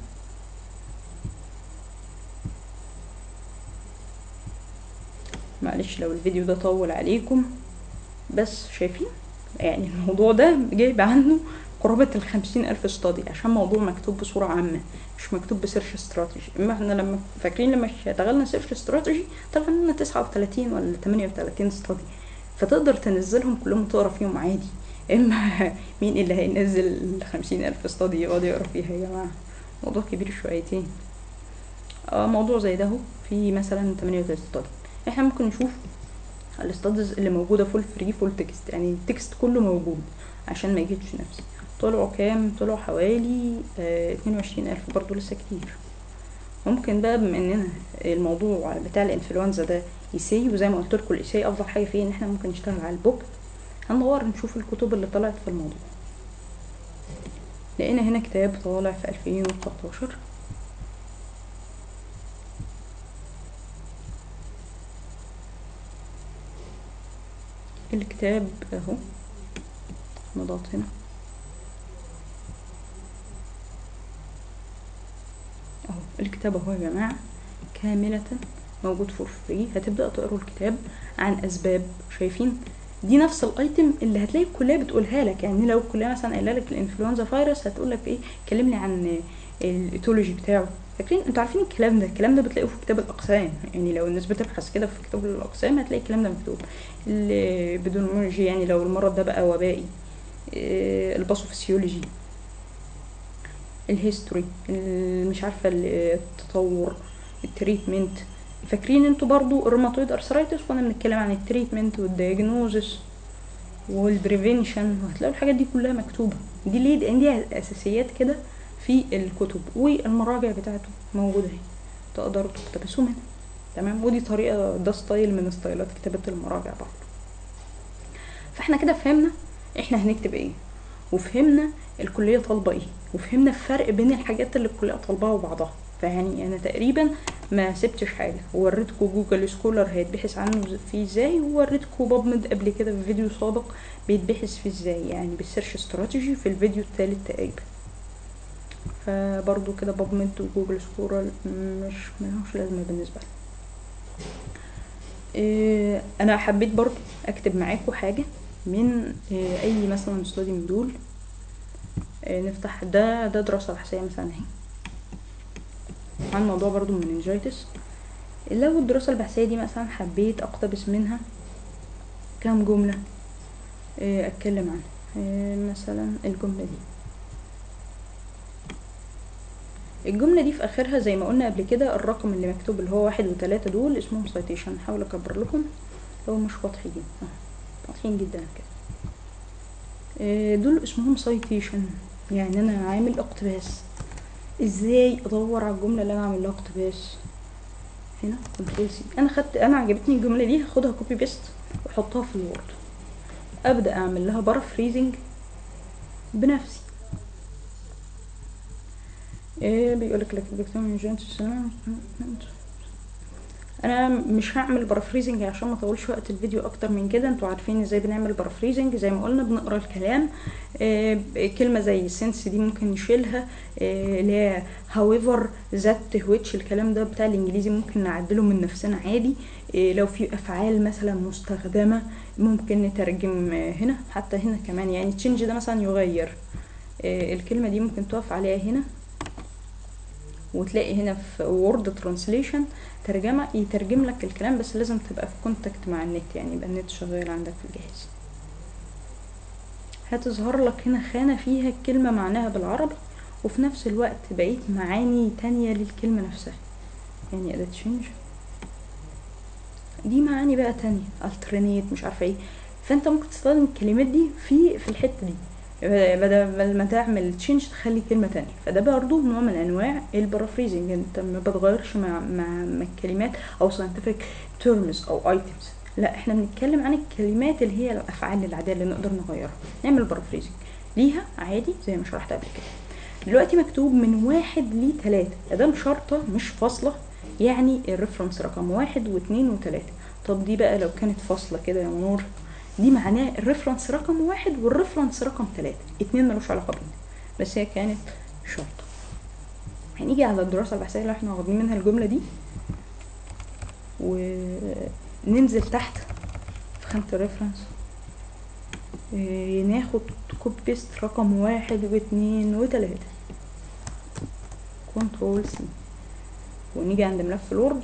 معلش لو الفيديو ده طول عليكم بس شايفين يعني الموضوع ده جايب عنه قرابة الخمسين ألف استادي عشان موضوع مكتوب بصورة عامة مش مكتوب بسيرش استراتيجي اما احنا لما فاكرين لما اشتغلنا سيرش استراتيجي طلع لنا تسعة وتلاتين ولا تمانية وتلاتين استادي فتقدر تنزلهم كلهم تقرا فيهم عادي اما مين اللي هينزل الخمسين ألف استادي يقعد يقرا فيها يا جماعة موضوع كبير شويتين اه موضوع زي ده اهو في مثلا تمانية وتلاتين استادي احنا ممكن نشوف الاستادز اللي موجودة فول فري فول تكست يعني التكست كله موجود عشان ما يجيبش نفسي طلعوا كام طلعوا حوالي اتنين وعشرين ألف برضو لسه كتير ممكن بقى بما اننا الموضوع بتاع الانفلونزا ده ايساي وزي ما قلت لكم الايساي افضل حاجه فيه ان احنا ممكن نشتغل على البوك هندور نشوف الكتب اللي طلعت في الموضوع لقينا هنا كتاب طالع في ألفين وتلاتاشر الكتاب اهو نضغط هنا اهو الكتاب اهو يا جماعة كاملة موجود فور فري هتبدأ تقروا الكتاب عن اسباب شايفين دي نفس الايتم اللي هتلاقي الكليه بتقولها لك يعني لو الكليه مثلا قايله لك الانفلونزا فيروس هتقول لك ايه كلمني عن الايتولوجي بتاعه فاكرين انتوا عارفين الكلام ده الكلام ده بتلاقوه في كتاب الاقسام يعني لو الناس بتبحث كده في كتاب الاقسام هتلاقي الكلام ده مكتوب البيدونولوجي يعني لو المرض ده بقى وبائي آه، الباثوفيسيولوجي الهيستوري ال- مش عارفه ال- التطور التريتمنت فاكرين انتوا برضو الروماتويد ارثرايتس وانا بنتكلم عن التريتمنت والدياجنوزس والبريفنشن وهتلاقوا الحاجات دي كلها مكتوبه دي ليه لان دي اساسيات كده في الكتب والمراجع بتاعته موجوده اهي تقدروا تقتبسوا منها تمام ودي طريقه ده ستايل من ستايلات كتابه المراجع برضه فاحنا كده فهمنا احنا هنكتب ايه وفهمنا الكليه طالبه ايه وفهمنا الفرق بين الحاجات اللي الكليه طالباها وبعضها فيعني انا تقريبا ما سبتش حاجه ووريتكم جوجل سكولر هيتبحث عنه فيه ازاي ووريتكم بابمد قبل كده في فيديو سابق بيتبحث فيه ازاي يعني بالسيرش استراتيجي في الفيديو الثالث تقريبا فبرضو كده بابمد وجوجل سكولر مش ملهوش لازمه بالنسبه لي إيه انا حبيت برضو اكتب معاكم حاجه من إيه اي مثلا ستادي من دول إيه نفتح ده ده دراسه بحثيه مثلا اهي عن موضوع برضو المننجيتس لو الدراسة البحثية دي مثلا حبيت اقتبس منها كام جملة إيه، اتكلم عنها إيه، مثلا الجملة دي الجملة دي في اخرها زي ما قلنا قبل كده الرقم اللي مكتوب اللي هو واحد وتلاتة دول اسمهم سايتيشن هحاول اكبر لكم لو مش واضحين أهو، واضحين جدا كده إيه، دول اسمهم سايتيشن يعني انا عامل اقتباس ازاي ادور على الجمله اللي انا عامل لها اقتباس هنا كنترول سي انا خدت انا عجبتني الجمله دي هاخدها كوبي بيست واحطها في الوورد ابدا اعمل لها بارافريزنج بنفسي ايه بيقولك لك انا مش هعمل بارافريزنج عشان ما اطولش وقت الفيديو اكتر من كده انتوا عارفين ازاي بنعمل بارافريزنج زي ما قلنا بنقرا الكلام آه كلمه زي سنس دي ممكن نشيلها آه اللي هي however that which الكلام ده بتاع الانجليزي ممكن نعدله من نفسنا عادي آه لو في افعال مثلا مستخدمه ممكن نترجم آه هنا حتى هنا كمان يعني تشنج ده مثلا يغير آه الكلمه دي ممكن تقف عليها هنا وتلاقي هنا في وورد ترانسليشن ترجمة يترجم لك الكلام بس لازم تبقى في كونتاكت مع النت يعني يبقى النت شغال عندك في الجهاز هتظهر لك هنا خانة فيها الكلمة معناها بالعربي وفي نفس الوقت بقيت معاني تانية للكلمة نفسها يعني أداة تشينج دي معاني بقى تانية alternate مش عارفة ايه فانت ممكن تستخدم الكلمات دي في في الحتة دي بدل ما تعمل تشينج تخلي كلمة تانية فده برضو نوع من انواع البارافريزنج انت ما بتغيرش مع, مع, مع الكلمات او scientific terms او items لا احنا بنتكلم عن الكلمات اللي هي الافعال العادية اللي نقدر نغيرها نعمل بارافريزنج ليها عادي زي ما شرحت قبل كده دلوقتي مكتوب من واحد لتلاتة ادام شرطة مش فاصلة يعني الريفرنس رقم واحد واتنين وتلاتة طب دي بقى لو كانت فاصلة كده يا منور دي معناه الريفرنس رقم واحد والريفرنس رقم تلاتة اتنين ملوش علاقة بينا بس هي كانت شرطة هنيجي على الدراسة البحثية اللي احنا واخدين منها الجملة دي وننزل تحت في خانة الريفرنس ناخد كوب بيست رقم واحد واتنين وتلاتة كنترول سي ونيجي عند ملف الوورد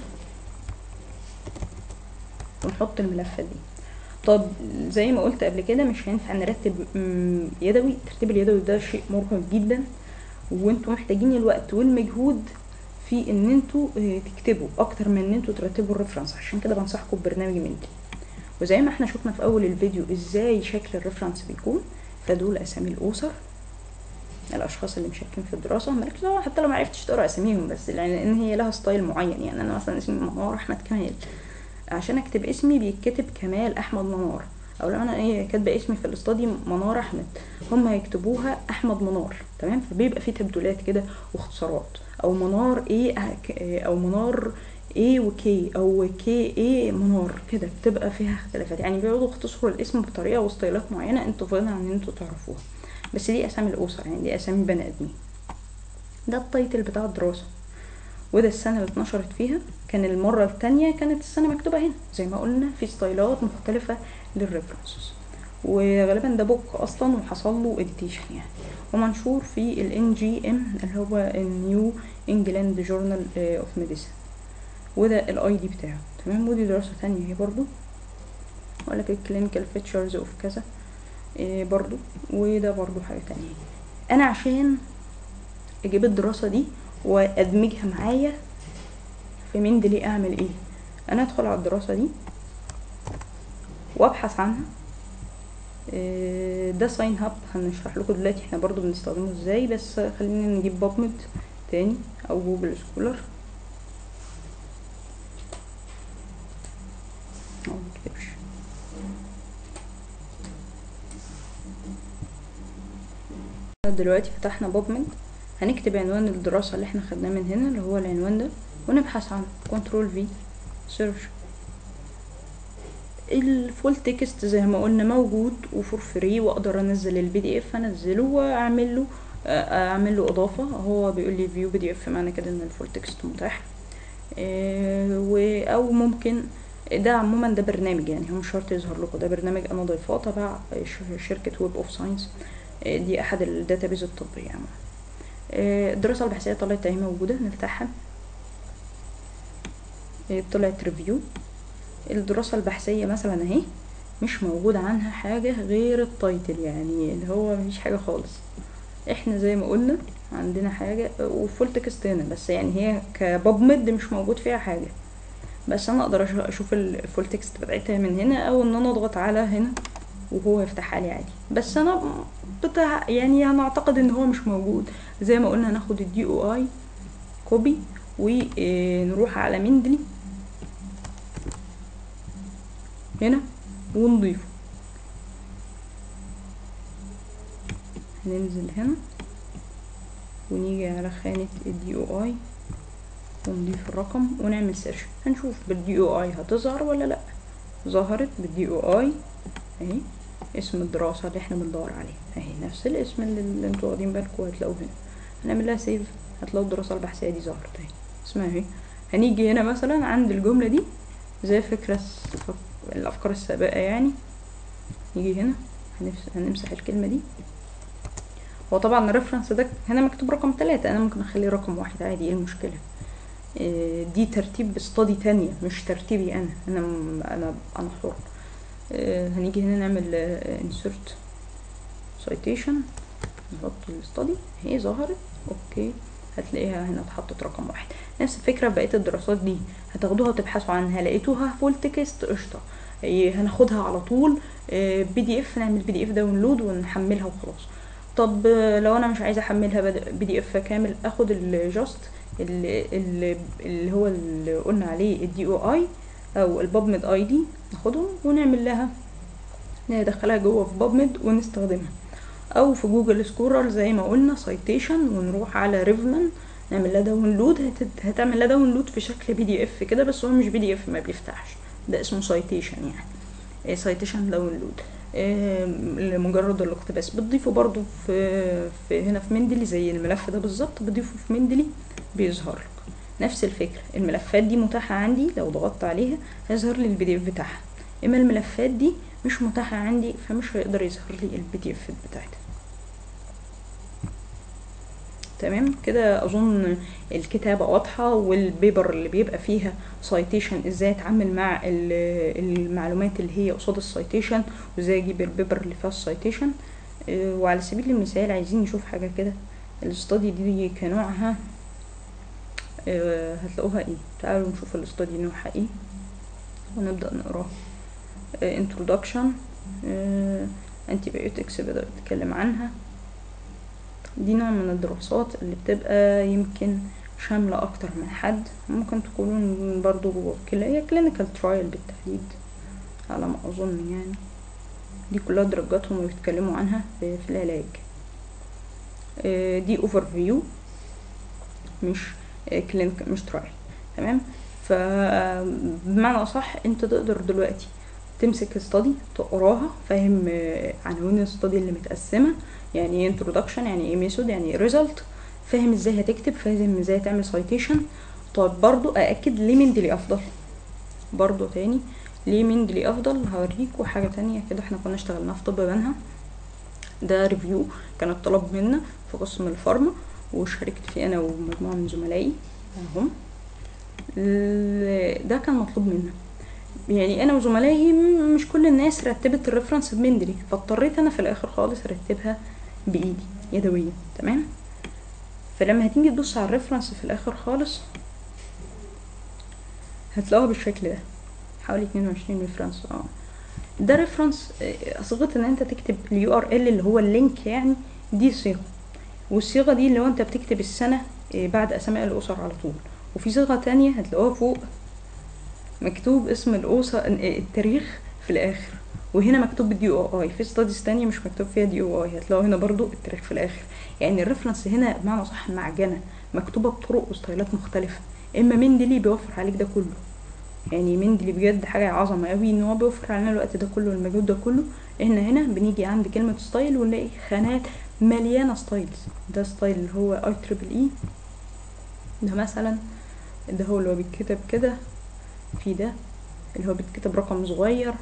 ونحط الملفات دي طب زي ما قلت قبل كده مش هينفع نرتب يدوي الترتيب اليدوي ده شيء مرهق جدا وانتوا محتاجين الوقت والمجهود في ان انتوا تكتبوا اكتر من ان انتوا ترتبوا الريفرنس عشان كده بنصحكم ببرنامج مندي وزي ما احنا شفنا في اول الفيديو ازاي شكل الريفرنس بيكون فدول اسامي الاسر الاشخاص اللي مشاركين في الدراسه مالكش دعوه حتى لو ما عرفتش تقرا اساميهم بس لان هي لها ستايل معين يعني انا مثلا اسمي منار احمد كمال عشان اكتب اسمي بيتكتب كمال احمد منار او لو انا ايه كاتبه اسمي في الاستادي منار احمد هم هيكتبوها احمد منار تمام فبيبقى في تبديلات كده واختصارات او منار ايه او منار ايه وكي او كي ايه منار كده بتبقى فيها اختلافات يعني بيقعدوا يختصروا الاسم بطريقه وستايلات معينه انتوا فاضلين ان انتوا تعرفوها بس دي اسامي الاسر يعني دي اسامي بني ادمين ده التايتل بتاع الدراسه وده السنه اللي اتنشرت فيها كان المرة التانية كانت السنة مكتوبة هنا زي ما قلنا في ستايلات مختلفة للريفرنسز وغالبا ده بوك اصلا وحصل له اديتيشن يعني ومنشور في ال NGM اللي هو النيو انجلاند جورنال اوف ميديسن وده الاي دي بتاعه تمام ودي دراسة تانية اهي برضو وقال لك الكلينيكال فيتشرز اوف كذا إيه برضو وده برضو حاجة تانية انا عشان اجيب الدراسة دي وادمجها معايا في مندلي اعمل ايه انا ادخل على الدراسة دي وابحث عنها إيه ده ساين هاب هنشرح لكم دلوقتي احنا برضو بنستخدمه ازاي بس خلينا نجيب بابمد تاني او جوجل سكولر أو مكتبش دلوقتي فتحنا بابمد هنكتب عنوان الدراسة اللي احنا خدناه من هنا اللي هو العنوان ده ونبحث عنه كنترول في سيرش الفول تكست زي ما قلنا موجود وفور فري واقدر انزل البي دي اف انزله واعمل له اعمل له اضافه هو بيقول لي فيو بي دي اف معنى كده ان الفول تكست متاح إيه او ممكن ده عموما ده برنامج يعني هو مش شرط يظهر لكم ده برنامج انا ضيفاه تبع شركه ويب اوف ساينس دي احد الداتابيز الطبيه عموما الدراسه البحثيه طلعت اهي موجوده نفتحها طلعت ريفيو الدراسة البحثية مثلا اهي مش موجود عنها حاجة غير التايتل يعني اللي هو مفيش حاجة خالص احنا زي ما قلنا عندنا حاجة وفول تكست هنا بس يعني هي كباب مد مش موجود فيها حاجة بس انا اقدر اشوف الفول تكست بتاعتها من هنا او ان انا اضغط على هنا وهو يفتحها لي عادي بس انا بتاع يعني انا اعتقد ان هو مش موجود زي ما قلنا هناخد الدي او اي كوبي ونروح على مندلي هنا ونضيفه هننزل هنا ونيجي على خانة الدي او اي ونضيف الرقم ونعمل سيرش هنشوف بالدي او اي هتظهر ولا لا ظهرت بالدي او اي اهي اسم الدراسة اللي احنا بندور عليها اهي نفس الاسم اللي, اللي انتوا واخدين بالكم هتلاقوه هنا هنعمل لها سيف هتلاقوا الدراسة البحثية دي ظهرت اهي اسمها اهي هنيجي هنا مثلا عند الجملة دي زي فكرة الافكار السابقه يعني نيجي هنا هنمسح الكلمه دي هو طبعا الريفرنس ده هنا مكتوب رقم ثلاثة انا ممكن اخليه رقم واحد عادي ايه المشكله دي ترتيب استادي تانية مش ترتيبي انا انا انا انا حر هنيجي هنا نعمل انسرت سايتيشن نحط الاستادي هي ظهرت اوكي هتلاقيها هنا اتحطت رقم واحد نفس الفكره بقيه الدراسات دي هتاخدوها وتبحثوا عنها لقيتوها فول تكست قشطه هناخدها على طول بي دي اف نعمل بي دي اف داونلود ونحملها وخلاص طب لو انا مش عايزه احملها بي دي اف كامل اخد الجاست اللي, اللي هو اللي قلنا عليه الدي او اي او البابمد اي دي ناخدهم ونعمل لها ندخلها جوه في بابمد ونستخدمها او في جوجل سكولر زي ما قلنا سايتيشن ونروح على ريفمان نعمل لها داونلود هت... هتعمل لها داونلود في شكل بي دي اف كده بس هو مش بي دي اف ما بيفتحش ده اسمه سايتيشن يعني سايتيشن داونلود إيه لمجرد الاقتباس بتضيفه برضو في, في هنا في مندلي زي الملف ده بالظبط بضيفه في مندلي بيظهر لك نفس الفكرة الملفات دي متاحة عندي لو ضغطت عليها هيظهر لي البي دي اف بتاعها اما الملفات دي مش متاحة عندي فمش هيقدر يظهر لي البي دي اف بتاعتها تمام كده اظن الكتابة واضحة والبيبر اللي بيبقى فيها سايتيشن ازاي اتعامل مع المعلومات اللي هي قصاد السايتيشن وازاي اجيب البيبر اللي فيها السايتيشن وعلى سبيل المثال عايزين نشوف حاجة كده الاستادي دي كنوعها هتلاقوها ايه تعالوا نشوف الاستادي نوعها ايه ونبدأ نقراه introduction antibiotics بدأ يتكلم عنها دي نوع من الدراسات اللي بتبقى يمكن شاملة أكتر من حد ممكن تكونوا برضو هي كلينيكال ترايل بالتحديد على ما أظن يعني دي كلها درجاتهم ويتكلموا عنها في العلاج دي اوفر فيو مش كلينيك مش ترايل تمام فبمعنى أصح انت تقدر دلوقتي تمسك استادي تقراها فاهم عناوين الاستادي اللي متقسمه يعني ايه انترودكشن يعني ايه ميثود يعني ايه ريزلت فاهم ازاي هتكتب فاهم ازاي تعمل سايتيشن طب برضو ااكد ليه مندلي افضل برضو تاني ليه مندلي افضل هوريكوا حاجه تانية كده احنا كنا اشتغلناها في طب بنها ده ريفيو كان الطلب منا في قسم الفارما وشاركت فيه انا ومجموعه من زملائي هم ال- ده كان مطلوب منا يعني انا وزملائي م- مش كل الناس رتبت الريفرنس بمندلي فاضطريت انا في الاخر خالص ارتبها بايدي يدويا تمام فلما هتيجي تبص على الريفرنس في الاخر خالص هتلاقوها بالشكل ده حوالي 22 ريفرنس اه ده ريفرنس صيغه ان انت تكتب اليو ار ال اللي هو اللينك يعني دي صيغه والصيغه دي اللي هو انت بتكتب السنه آه، بعد اسماء الاسر على طول وفي صيغه تانية هتلاقوها فوق مكتوب اسم الاسره التاريخ في الاخر وهنا مكتوب دي او اي في ستاديز تانية مش مكتوب فيها دي او اي هتلاقوا هنا برضو التاريخ في الاخر يعني الريفرنس هنا بمعنى صح معجنه مكتوبه بطرق وستايلات مختلفه اما مندلي بيوفر عليك ده كله يعني مندلي بجد حاجه عظمه قوي ان هو بيوفر علينا الوقت ده كله والمجهود ده كله احنا هنا بنيجي عند كلمه ستايل ونلاقي خانات مليانه ستايلز ده ستايل اللي هو اي تريبل اي ده مثلا ده هو اللي هو بيتكتب كده في ده اللي هو بيتكتب رقم صغير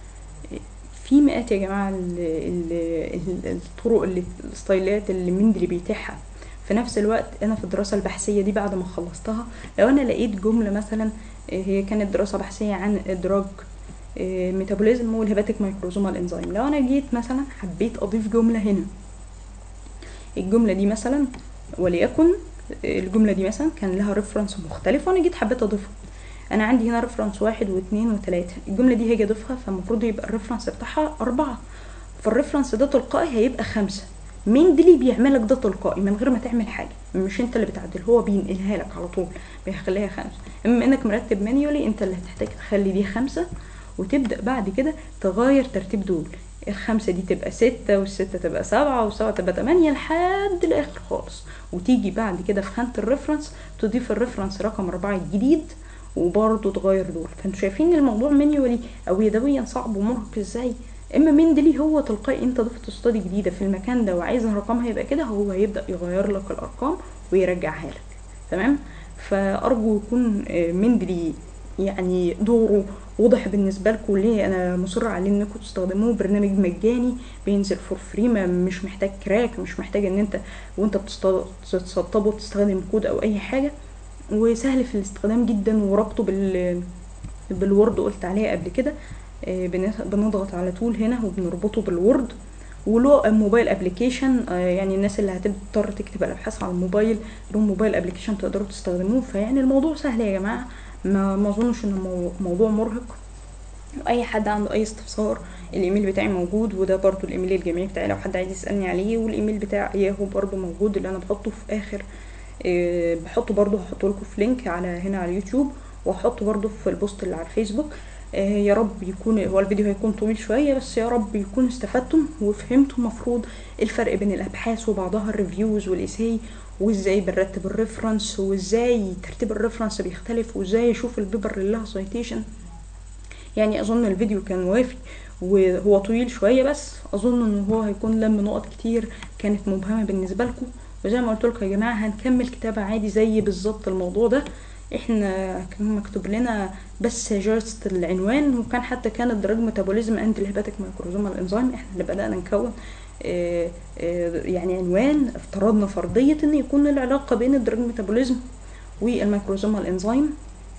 في مئات يا جماعه ال ال ال الطرق اللي الستايلات اللي مندلي بيتيحها في نفس الوقت انا في الدراسه البحثيه دي بعد ما خلصتها لو انا لقيت جمله مثلا آه، هي كانت دراسه بحثيه عن ادراج آه، ميتابوليزم والهيباتيك مايكروزومال انزيم لو انا جيت مثلا حبيت اضيف جمله هنا الجمله دي مثلا وليكن الجمله دي مثلا كان لها ريفرنس مختلف وانا جيت حبيت اضيفها انا عندي هنا ريفرنس واحد واثنين وثلاثة الجملة دي هاجي اضيفها فالمفروض يبقى الريفرنس بتاعها اربعة فالريفرنس ده تلقائي هيبقى خمسة مندلي بيعملك ده تلقائي من غير ما تعمل حاجة مش انت اللي بتعدل هو بينقلها لك على طول بيخليها خمسة اما انك مرتب مانيولي انت اللي هتحتاج تخلي دي خمسة وتبدأ بعد كده تغير ترتيب دول الخمسة دي تبقى ستة والستة تبقى سبعة والسبعة تبقى تمانية لحد الآخر خالص وتيجي بعد كده في خانة الريفرنس تضيف الريفرنس رقم أربعة الجديد وبرضه تغير دول فانتوا شايفين الموضوع مانيولي او يدويا صعب ومرهق ازاي اما مندلي هو تلقائي انت ضفت استادي جديده في المكان ده وعايز رقمها يبقى كده هو هيبدا يغير لك الارقام ويرجعها لك تمام فارجو يكون آه، مندلي يعني دوره واضح بالنسبه لكم ليه انا مصر عليه انكم تستخدموه برنامج مجاني بينزل فور فري ما مش محتاج كراك مش محتاج ان انت وانت بتست- بتسطبه تستخدم كود او اي حاجه وسهل في الاستخدام جدا وربطه بال بالوورد قلت عليه قبل كده آه، بن- بنضغط على طول هنا وبنربطه بالوورد وله موبايل ابلكيشن يعني الناس اللي هتضطر تكتب الابحاث على الموبايل له موبايل ابلكيشن تقدروا تستخدموه فيعني الموضوع سهل يا جماعه ما ما اظنش ان المو- موضوع مرهق اي حد عنده اي استفسار الايميل بتاعي موجود وده برضو الايميل الجامعي بتاعي لو حد عايز يسالني عليه والايميل بتاع ياهو برضو موجود اللي انا بحطه في اخر آه، بحطه برضو هحطه لكم في لينك على هنا على اليوتيوب وهحطه برضو في البوست اللي على الفيسبوك آه، يا رب يكون هو الفيديو هيكون طويل شوية بس يا رب يكون استفدتم وفهمتم مفروض الفرق بين الابحاث وبعضها الريفيوز والاساي وازاي بنرتب الريفرنس وازاي ترتيب الريفرنس بيختلف وازاي اشوف البيبر اللي لها سايتيشن يعني اظن الفيديو كان وافي وهو طويل شوية بس اظن ان هو هيكون لم نقط كتير كانت مبهمة بالنسبة لكم وزي ما قلت لكم يا جماعة هنكمل كتابة عادي زي بالظبط الموضوع ده احنا كان مكتوب لنا بس جاست العنوان وكان حتى كان الدرج ميتابوليزم اند الهيباتيك مايكروزومال انزيم احنا اللي بدأنا نكون آه، آه، يعني عنوان افترضنا فرضية ان يكون العلاقة بين الدرج ميتابوليزم والمايكروزومال انزيم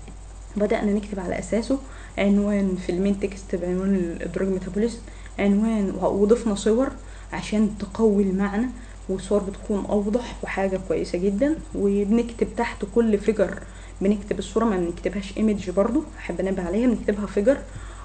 بدأنا نكتب على أساسه عنوان في المين تكست بعنوان الإدراج ميتابوليزم عنوان وضفنا صور عشان تقوي المعنى والصور بتكون أوضح وحاجة كويسة جدا وبنكتب تحت كل فيجر بنكتب الصورة ما بنكتبهاش ايمج برضو أحب أنبه عليها بنكتبها فيجر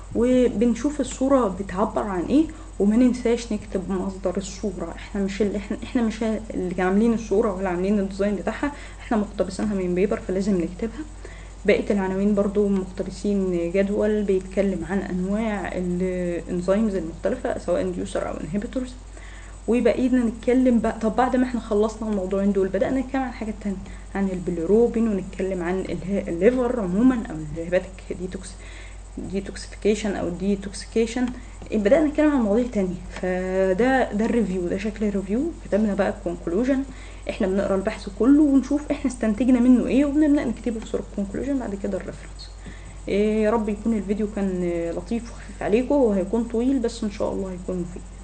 وبنشوف الصورة بتعبر عن ايه وما ننساش نكتب مصدر الصورة احنا مش اللي احنا احنا مش اللي عاملين الصورة ولا عاملين الديزاين بتاعها احنا مقتبسينها من بيبر فلازم نكتبها بقية العناوين برضو مقتبسين جدول بيتكلم عن أنواع الانزيمز المختلفة سواء انديوسر أو انهبيتورز وبقينا نتكلم بقى طب بعد ما احنا خلصنا الموضوعين دول بدأنا نتكلم عن حاجات تانية عن البيليروبين ونتكلم عن اله- الليفر عموما أو الهيباتيك ديتوكس ديتوكسيفيكيشن او ديتوكسيكيشن بدأنا نتكلم عن مواضيع تانية فده ده الريفيو ده شكل الريفيو كتبنا بقى الكونكلوجن احنا بنقرا البحث كله ونشوف احنا استنتجنا منه ايه وبنبدأ نكتبه في صورة كونكلوجن بعد كده الريفرنس إيه يا رب يكون الفيديو كان لطيف وخفيف عليكم وهيكون طويل بس ان شاء الله هيكون مفيد